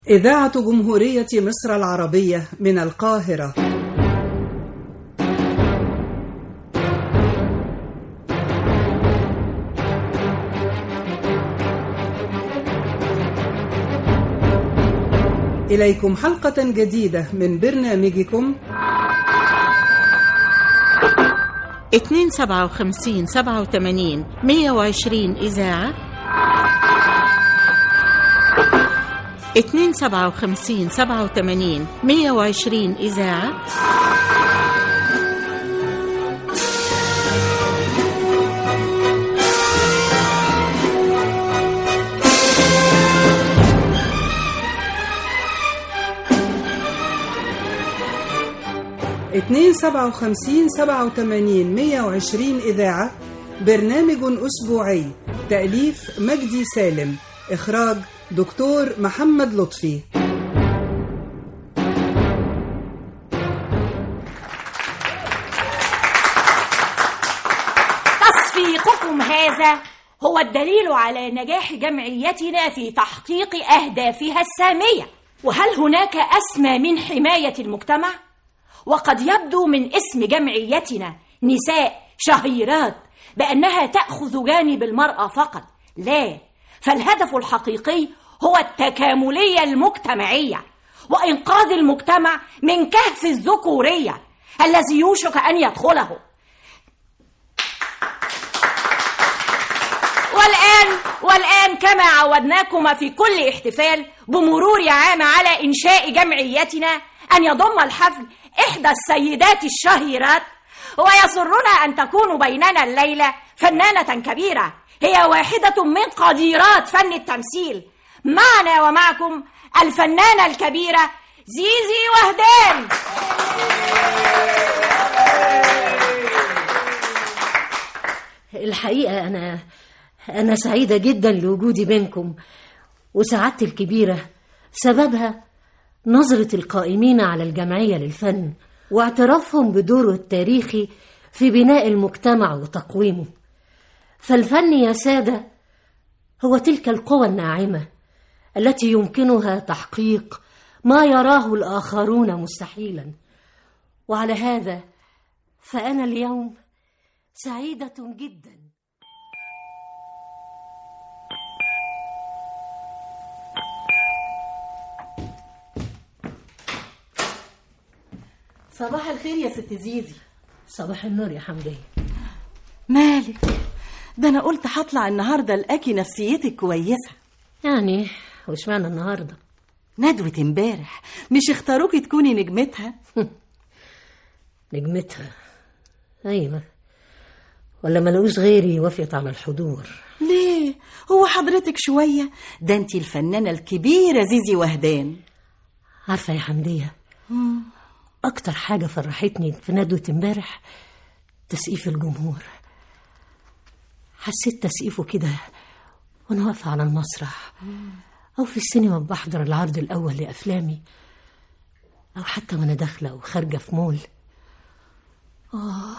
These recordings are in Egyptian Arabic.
إذاعة جمهورية مصر العربية من القاهرة إليكم حلقة جديدة من برنامجكم اتنين سبعة وخمسين سبعة وتمانين مية وعشرين إذاعة اتنين سبعة وخمسين سبعة وتمانين مية وعشرين إذاعة اتنين سبعة وخمسين سبعة وتمانين مية وعشرين إذاعة برنامج أسبوعي تأليف مجدي سالم إخراج دكتور محمد لطفي تصفيقكم هذا هو الدليل على نجاح جمعيتنا في تحقيق أهدافها السامية وهل هناك أسمى من حماية المجتمع؟ وقد يبدو من اسم جمعيتنا نساء شهيرات بأنها تأخذ جانب المرأة فقط لا فالهدف الحقيقي هو التكاملية المجتمعية وإنقاذ المجتمع من كهف الذكورية الذي يوشك أن يدخله والآن والآن كما عودناكم في كل احتفال بمرور عام على إنشاء جمعيتنا أن يضم الحفل إحدى السيدات الشهيرات ويسرنا أن تكون بيننا الليلة فنانة كبيرة هي واحدة من قديرات فن التمثيل معنا ومعكم الفنانة الكبيرة زيزي وهدان الحقيقة أنا أنا سعيدة جدا لوجودي بينكم وسعادتي الكبيرة سببها نظرة القائمين على الجمعية للفن واعترافهم بدوره التاريخي في بناء المجتمع وتقويمه فالفن يا سادة هو تلك القوى الناعمة التي يمكنها تحقيق ما يراه الآخرون مستحيلا وعلى هذا فأنا اليوم سعيدة جدا صباح الخير يا ست زيزي صباح النور يا حمدية مالك ده انا قلت هطلع النهارده الاقي نفسيتك كويسه يعني وش معنى النهاردة ندوة امبارح مش اختاروكي تكوني نجمتها نجمتها أيوة ولا ملقوش غيري وافية على الحضور ليه هو حضرتك شوية ده انتي الفنانة الكبيرة زيزي وهدان عارفة يا حمدية أكتر حاجة فرحتني في ندوة امبارح تسقيف الجمهور حسيت تسقيفه كده وأنا واقفة على المسرح أو في السينما بحضر العرض الأول لأفلامي أو حتى وأنا داخلة وخارجة في مول آه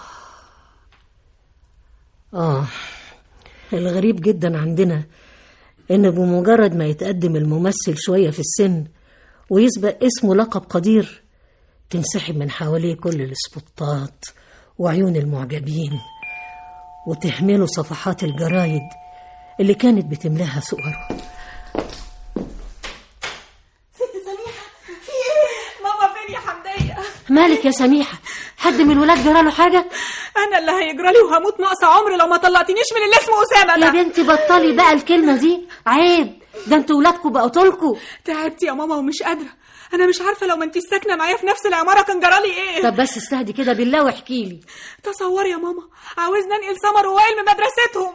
آه الغريب جدا عندنا إن بمجرد ما يتقدم الممثل شوية في السن ويسبق اسمه لقب قدير تنسحب من حواليه كل السبوتات وعيون المعجبين وتهمله صفحات الجرايد اللي كانت بتملاها صوره ست سميحة في ايه ماما فين يا حمدية مالك يا سميحة حد من الولاد جراله حاجة انا اللي هيجرالي وهموت ناقصه عمر لو ما طلقتنيش من اللي اسمه اسامه يا ده بنتي بطلي بقى الكلمة دي عيب ده انتوا ولادكم بقوا طولكوا تعبت يا ماما ومش قادره انا مش عارفه لو ما انتي ساكنه معايا في نفس العماره كان جرالي ايه طب بس استهدي كده بالله واحكي لي تصوري يا ماما عاوزنا انقل سمر ووائل من مدرستهم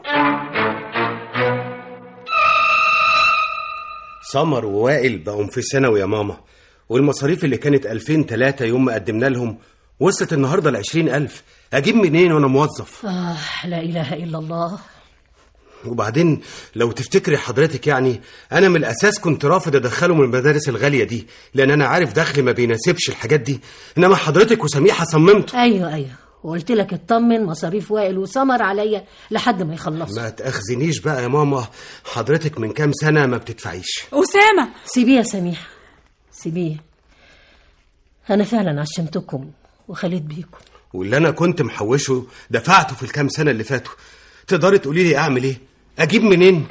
سمر ووائل بقوا في ثانوي يا ماما والمصاريف اللي كانت 2000 3 يوم ما قدمنا لهم وصلت النهارده ل 20000 اجيب منين وانا موظف آه لا إله إلا الله وبعدين لو تفتكري حضرتك يعني انا من الاساس كنت رافض ادخله من المدارس الغاليه دي لان انا عارف دخلي ما بيناسبش الحاجات دي انما حضرتك وسميحه صممتوا أيوة أيوة وقلت لك اطمن مصاريف وائل وسمر عليا لحد ما يخلصوا ما تاخذنيش بقى يا ماما حضرتك من كام سنه ما بتدفعيش أسامة سيبيه يا سميحة سيبيه أنا فعلا عشمتكم وخليت بيكم واللي انا كنت محوشه دفعته في الكام سنه اللي فاتوا تقدري تقولي لي اعمل ايه اجيب منين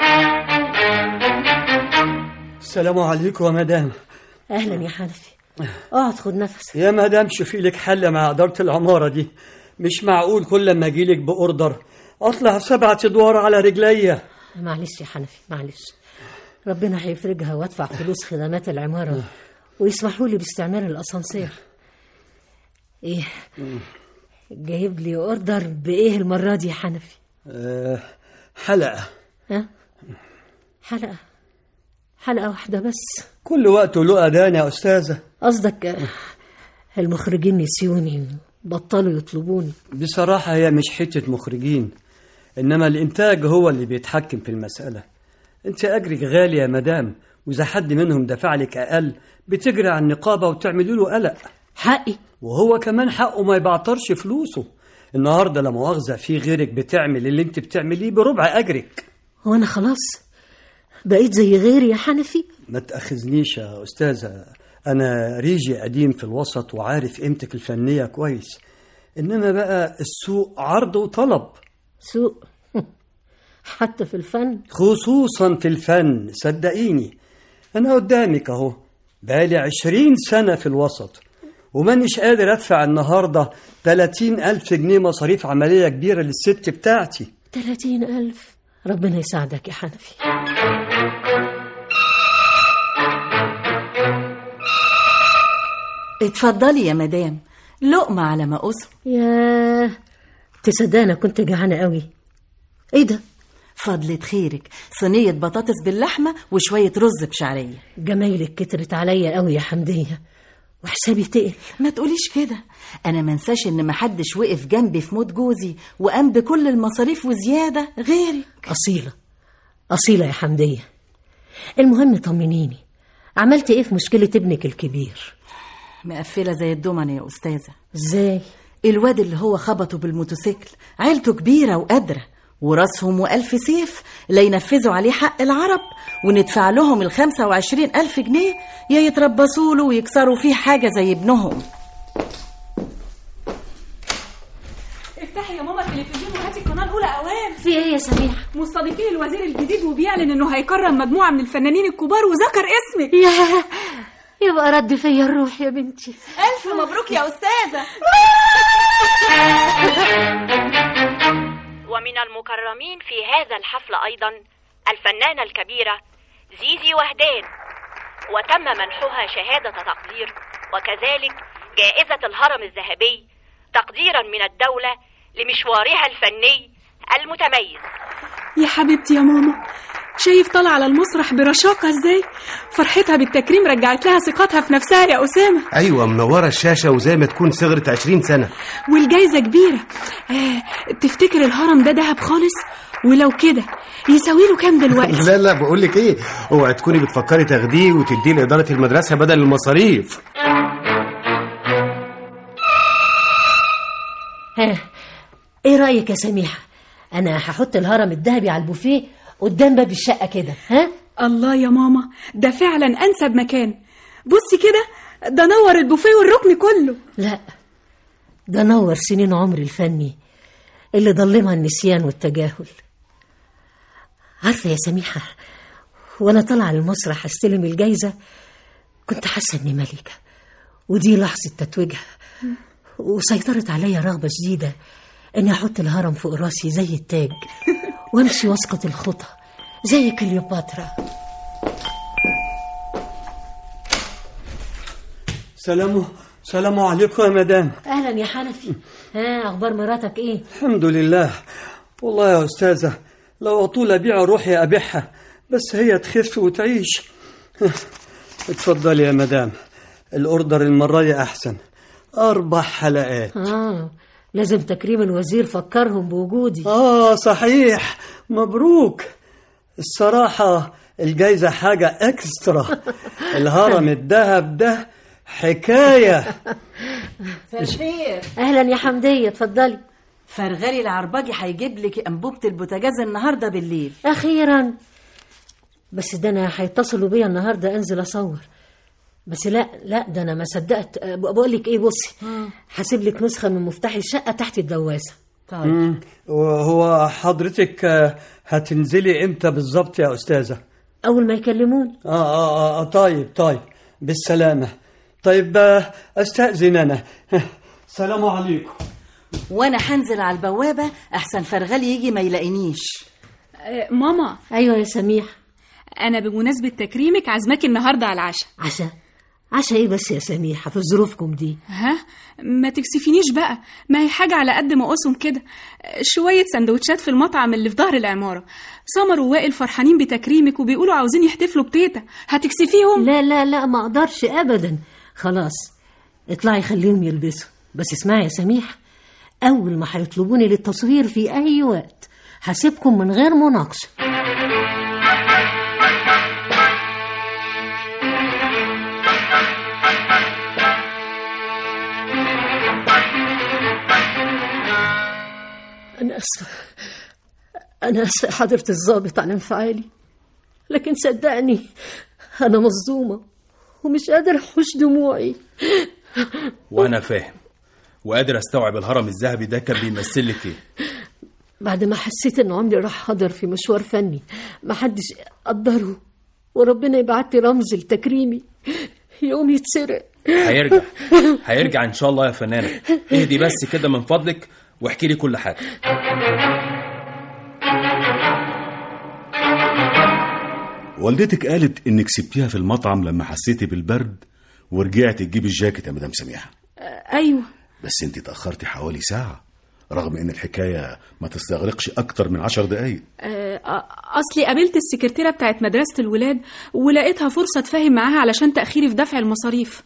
السلام عليكم يا مدام أهلا يا حنفي اقعد خد نفس يا مدام شوفي لك حل مع إدارة العمارة دي مش معقول كل ما أجيلك بأوردر أطلع سبعة أدوار على رجليا معلش يا حنفي معلش ربنا هيفرجها وادفع فلوس خدمات العمارة ويسمحوا لي باستعمال الأسانسير إيه جايب لي أوردر بإيه المرة دي يا حنفي أه حلقة ها حلقة حلقة واحدة بس كل وقت له أذان يا أستاذة قصدك آه، المخرجين نسيوني بطلوا يطلبوني بصراحة هي مش حتة مخرجين إنما الإنتاج هو اللي بيتحكم في المسألة أنت أجرك غالي يا مدام وإذا حد منهم دفع لك أقل بتجري على النقابة وتعملي له قلق حقي وهو كمان حقه ما يبعترش فلوسه النهارده لا مؤاخذة في غيرك بتعمل اللي انت بتعمليه بربع أجرك هو أنا خلاص بقيت زي غيري يا حنفي ما تأخذنيش يا أستاذة أنا ريجي قديم في الوسط وعارف قيمتك الفنية كويس إنما بقى السوق عرض وطلب سوق حتى في الفن خصوصا في الفن صدقيني أنا قدامك أهو بقالي عشرين سنة في الوسط ومانيش قادر أدفع النهاردة تلاتين ألف جنيه مصاريف عملية كبيرة للست بتاعتي تلاتين ألف ربنا يساعدك يا حنفي اتفضلي يا مدام لقمة على ما أسر ياه تصدق أنا كنت جعانة قوي إيه ده فضلة خيرك صينية بطاطس باللحمة وشوية رز بشعرية جمايلك كترت عليا قوي يا حمدية وحسابي تقل ما تقوليش كده أنا منساش إن محدش وقف جنبي في موت جوزي وقام بكل المصاريف وزيادة غيري أصيلة أصيلة يا حمدية المهم طمنيني عملت إيه في مشكلة ابنك الكبير مقفلة زي الدمن يا أستاذة إزاي الواد اللي هو خبطه بالموتوسيكل عيلته كبيرة وقادرة وراسهم وألف سيف لا ينفذوا عليه حق العرب وندفع لهم الخمسة وعشرين ألف جنيه يا يتربصوا له ويكسروا فيه حاجة زي ابنهم افتحي يا ماما التلفزيون وهاتي القناه الاولى اوام في إيه يا سميحة مستضيفين الوزير الجديد وبيعلن انه هيكرم مجموعه من الفنانين الكبار وذكر اسمك يا يبقى رد فيا الروح يا بنتي ألف مبروك يا أستاذة ومن المكرمين في هذا الحفل أيضا الفنانة الكبيرة زيزي وهدان وتم منحها شهادة تقدير وكذلك جائزة الهرم الذهبي تقديرا من الدولة لمشوارها الفني المتميز يا حبيبتي يا ماما شايف طالعه على المسرح برشاقه ازاي فرحتها بالتكريم رجعت لها ثقتها في نفسها يا اسامه ايوه منوره الشاشه وزي ما تكون صغرت 20 سنه والجايزه كبيره آه تفتكر الهرم ده دهب خالص ولو كده يساوي له كام دلوقتي لا لا بقول لك ايه اوعي تكوني بتفكري تاخديه وتديه لاداره المدرسه بدل المصاريف ها إيه رأيك يا سميحة أنا هحط الهرم الذهبي على البوفيه قدام باب الشقة كده ها الله يا ماما ده فعلا انسب مكان بصي كده ده نور البوفيه والركن كله لا ده نور سنين عمري الفني اللي ضلمها النسيان والتجاهل عارفة يا سميحة وأنا طالعة المسرح أستلم الجايزة كنت حاسة إني ملكة ودي لحظة تتويجها وسيطرت عليا رغبة شديدة إني أحط الهرم فوق راسي زي التاج وأمشي واسقط الخطى زي كليوباترا سلام سلام عليكم يا مدام أهلا يا حنفي ها أخبار مراتك إيه؟ الحمد لله والله يا أستاذة لو أطول أبيع روحي أبيعها بس هي تخف وتعيش اتفضلي يا مدام الأوردر المرة دي أحسن أربع حلقات آه لازم تكريم الوزير فكرهم بوجودي آه صحيح مبروك الصراحة الجايزة حاجة إكسترا الهرم الذهب ده حكاية فرخير أهلا يا حمدية اتفضلي فرغلي العرباجي هيجيب لك أنبوبة البوتاجاز النهاردة بالليل أخيرا بس ده أنا هيتصلوا بيا النهاردة أنزل أصور بس لا لا ده انا ما صدقت أه، بقول لك ايه بصي هسيب لك نسخه من مفتاح الشقه تحت الدواسه طيب مم. وهو حضرتك آه، هتنزلي امتى بالظبط يا استاذه اول ما يكلموني آه, آه, آه طيب طيب بالسلامه طيب آه، استاذن انا سلام عليكم وانا هنزل على البوابه احسن فرغلي يجي ما يلاقينيش آه، ماما ايوه يا سميح انا بمناسبه تكريمك عازماكي النهارده على العشاء عشاء عشاء ايه بس يا سميحه في ظروفكم دي ها ما تكسفينيش بقى ما هي حاجه على قد ما قسم كده آه، شويه سندوتشات في المطعم اللي في ظهر العماره سمر ووائل فرحانين بتكريمك وبيقولوا عاوزين يحتفلوا بتيتا هتكسفيهم لا لا لا ما اقدرش ابدا خلاص اطلعي خليهم يلبسوا بس اسمعي يا سميح اول ما هيطلبوني للتصوير في اي وقت هسيبكم من غير مناقشه انا اسفه انا اسفه حضره الضابط عن انفعالي لكن صدقني انا مصدومه ومش قادر احوش دموعي وانا فاهم وقادر استوعب الهرم الذهبي ده كان بيمثل لك ايه بعد ما حسيت ان عمري راح حضر في مشوار فني ما حدش قدره وربنا يبعت لي رمز لتكريمي يوم يتسرق هيرجع هيرجع ان شاء الله يا فنانه اهدي بس كده من فضلك واحكي لي كل حاجه والدتك قالت انك سبتيها في المطعم لما حسيتي بالبرد ورجعت تجيبي الجاكيت يا مدام سميحه ايوه بس انت اتاخرتي حوالي ساعه رغم ان الحكايه ما تستغرقش اكتر من عشر دقايق آه، آه، اصلي قابلت السكرتيره بتاعت مدرسه الولاد ولقيتها فرصه اتفاهم معاها علشان تاخيري في دفع المصاريف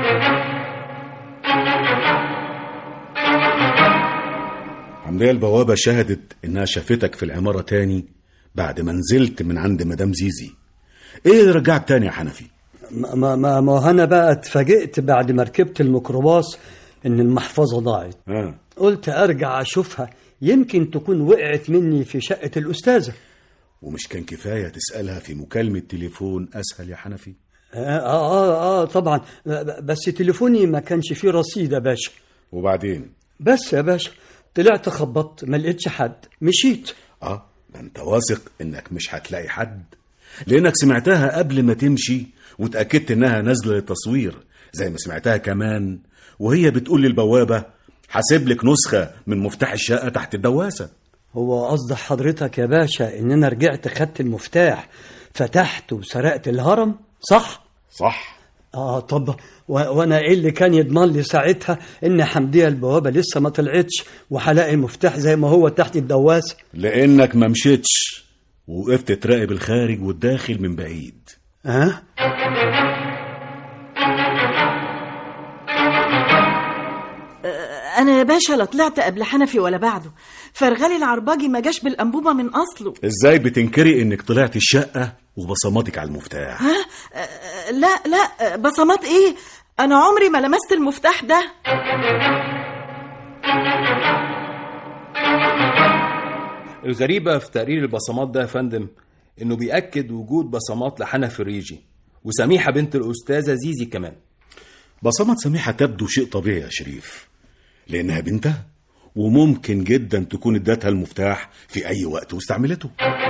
حمدية البوابة شهدت إنها شافتك في العمارة تاني بعد ما نزلت من عند مدام زيزي إيه اللي رجعك تاني يا حنفي؟ ما ما ما, ما انا بقى اتفاجئت بعد ما ركبت الميكروباص ان المحفظه ضاعت آه. قلت ارجع اشوفها يمكن تكون وقعت مني في شقه الاستاذه ومش كان كفاية تسألها في مكالمة تليفون أسهل يا حنفي؟ آه, آه, آه, اه طبعا بس تليفوني ما كانش فيه رصيد يا باشا وبعدين؟ بس يا باشا طلعت خبطت ما لقيتش حد مشيت آه ده أنت واثق إنك مش هتلاقي حد لأنك سمعتها قبل ما تمشي وتأكدت إنها نازلة للتصوير زي ما سمعتها كمان وهي بتقول للبوابة حاسب لك نسخة من مفتاح الشقة تحت الدواسة هو قصد حضرتك يا باشا ان انا رجعت خدت المفتاح فتحت وسرقت الهرم صح صح اه طب و... وانا ايه اللي كان يضمن لي ساعتها ان حمديه البوابه لسه ما طلعتش وهلاقي المفتاح زي ما هو تحت الدواسه لأنك ما مشيتش وقفت تراقب الخارج والداخل من بعيد ها انا يا باشا لا طلعت قبل حنفي ولا بعده فرغلي العرباجي ما جاش بالانبوبه من اصله ازاي بتنكري انك طلعت الشقة وبصماتك على المفتاح ها آه، لا لا بصمات ايه انا عمري ما لمست المفتاح ده الغريبه في تقرير البصمات ده يا فندم انه بيأكد وجود بصمات لحنفي الريجي وسميحه بنت الاستاذه زيزي كمان بصمات سميحة تبدو شيء طبيعي يا شريف لأنها بنتها وممكن جدا تكون ادتها المفتاح في أي وقت واستعملته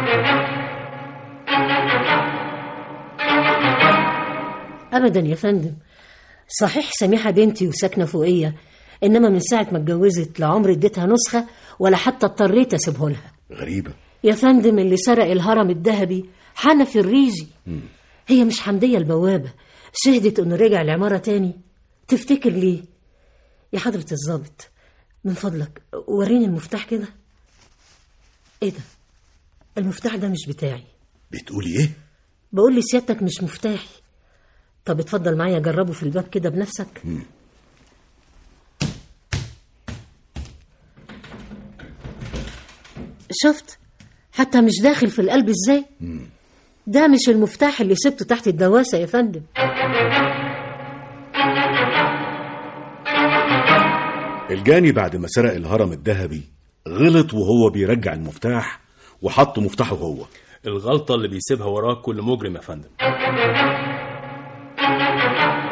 ابدا يا فندم صحيح سميحه بنتي وساكنه فوقيه انما من ساعه ما اتجوزت لا عمري اديتها نسخه ولا حتى اضطريت اسيبه لها غريبة يا فندم اللي سرق الهرم الذهبي حنفي الريجي هي مش حمديه البوابه شهدت انه رجع العماره تاني تفتكر ليه يا حضره الضابط من فضلك وريني المفتاح كده ايه ده المفتاح ده مش بتاعي بتقولي إيه؟ بقول لي سيادتك مش مفتاحي طب اتفضل معايا جربه في الباب كده بنفسك شفت حتى مش داخل في القلب ازاي ده مش المفتاح اللي سبته تحت الدواسة يا فندم الجاني بعد ما سرق الهرم الذهبي غلط وهو بيرجع المفتاح وحط مفتاحه هو الغلطه اللي بيسيبها وراه كل مجرم يا فندم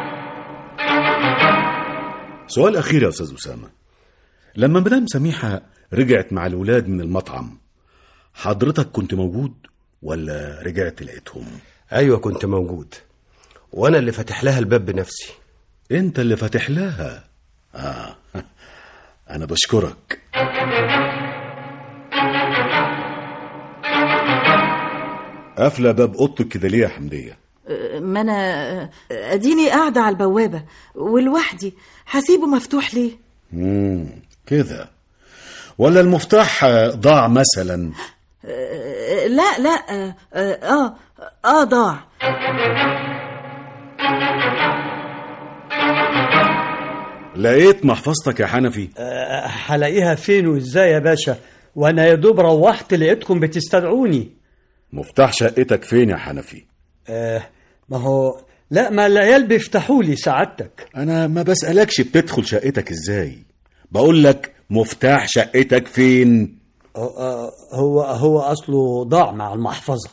سؤال أخير يا أستاذ أسامة لما مدام سميحة رجعت مع الولاد من المطعم حضرتك كنت موجود ولا رجعت لقيتهم ايوه كنت موجود وانا اللي فاتح لها الباب بنفسي انت اللي فاتح لها آه. انا بشكرك قافله باب اوضتك كده ليه يا حمديه أه، ما انا أه، اديني قاعده على البوابه ولوحدي هسيبه مفتوح ليه مم. كده ولا المفتاح آه، ضاع مثلا أه، لا لا اه اه, آه ضاع لقيت محفظتك يا حنفي أه، هلاقيها فين وازاي يا باشا وانا يا دوب روحت لقيتكم بتستدعوني مفتاح شقتك فين يا حنفي أه ما هو لا ما العيال بيفتحوا لي سعادتك انا ما بسألكش بتدخل شقتك ازاي بقول لك مفتاح شقتك فين أه، هو هو اصله ضاع مع المحفظه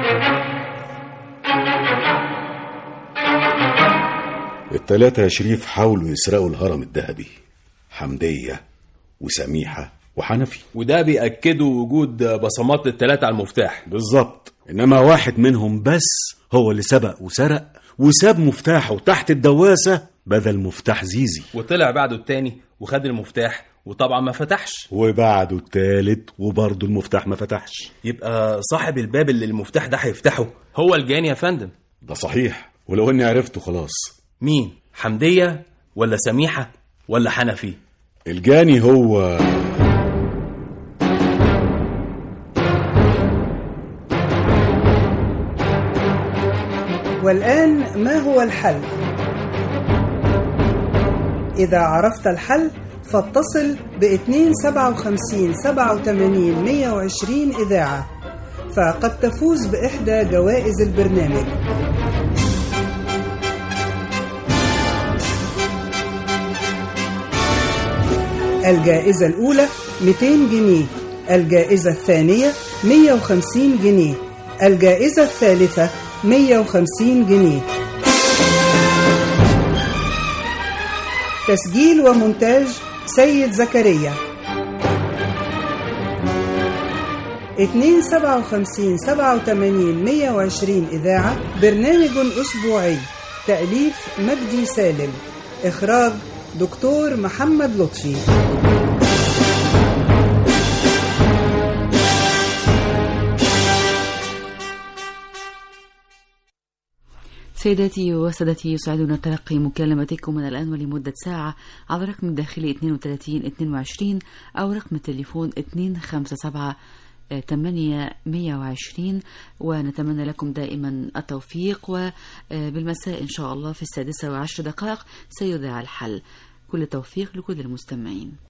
التلاتة يا شريف حاولوا يسرقوا الهرم الذهبي حمدية وسميحة وحنفي وده بيأكدوا وجود بصمات التلاتة على المفتاح بالظبط انما واحد منهم بس هو اللي سبق وسرق وساب مفتاحه تحت الدواسة بدل مفتاح زيزي وطلع بعده التاني وخد المفتاح وطبعا ما فتحش وبعده التالت وبرضه المفتاح ما فتحش يبقى صاحب الباب اللي المفتاح ده هيفتحه هو الجاني يا فندم ده صحيح ولو اني عرفته خلاص مين حمدية ولا سميحة ولا حنفي الجاني هو والآن ما هو الحل؟ إذا عرفت الحل فاتصل ب 257 87 120 إذاعة فقد تفوز بإحدى جوائز البرنامج الجائزة الأولى 200 جنيه الجائزة الثانية 150 جنيه الجائزة الثالثة 150 جنيه تسجيل ومونتاج سيد زكريا 257 87 120 إذاعة برنامج أسبوعي تأليف مجدي سالم إخراج دكتور محمد لطفي سيداتي وسادتي يسعدنا تلقي مكالمتكم من الآن ولمدة ساعة على رقم الداخلي 32 22 أو رقم التليفون 257 8 120 ونتمنى لكم دائما التوفيق وبالمساء إن شاء الله في السادسة وعشر دقائق سيذاع الحل كل التوفيق لكل المستمعين